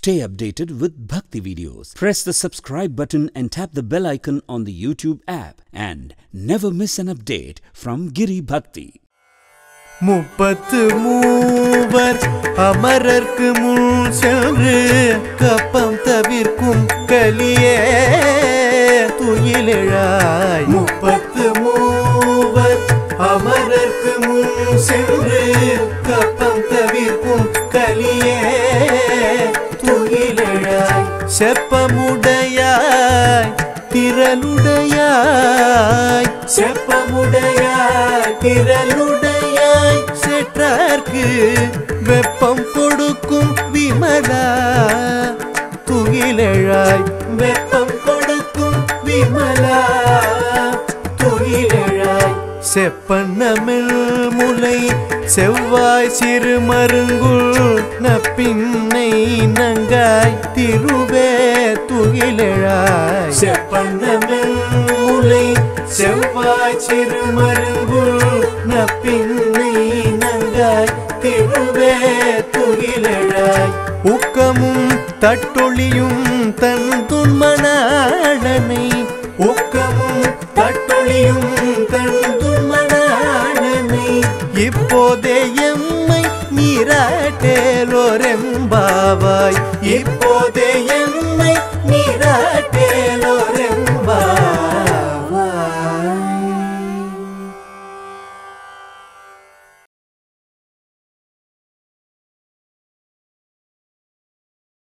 Stay updated with Bhakti videos. Press the subscribe button and tap the bell icon on the YouTube app and never miss an update from Giri Bhakti. முப்பத்து மூவர் அமரர்க்கு முன் சென்று கப்பம் தவிர்க்கும் கலியே துயிலெழாய் முப்பத்து மூவர் அமரர்க்கு முன் சென்று கப்பம் தவிர்க்கும் கலியே துயிலெழாய் செப்பமுடையாய் திரளுடையாய் செப்பமுடையாய் திரளுடையாய் செற்றார்க்கு வெப்பம் கொடுக்கும் விமலா துயிலெழாய் வெப்பம் கொடுக்கும் விமலா துயிலெழாய் செப்பன்னமில் முலை செவ்வாய் சிறு மருங்குள் நப்பின்னை நங்காய் திருவே துயிலெழாய் செப்பன்னமில் முலை செவ்வாய் சிறு மருங்குள் நப்பின்னை நங்காய் திருவே துயிலெழாய் ஊக்கமும் தட்டொழியும் தன் துன்மனாளனை ஊக்கமும் தட்டொழியும் தன் துன்மனாளனை இப்போதே எம்மை நீராட்டேலோரெம்பாவாய் இப்போ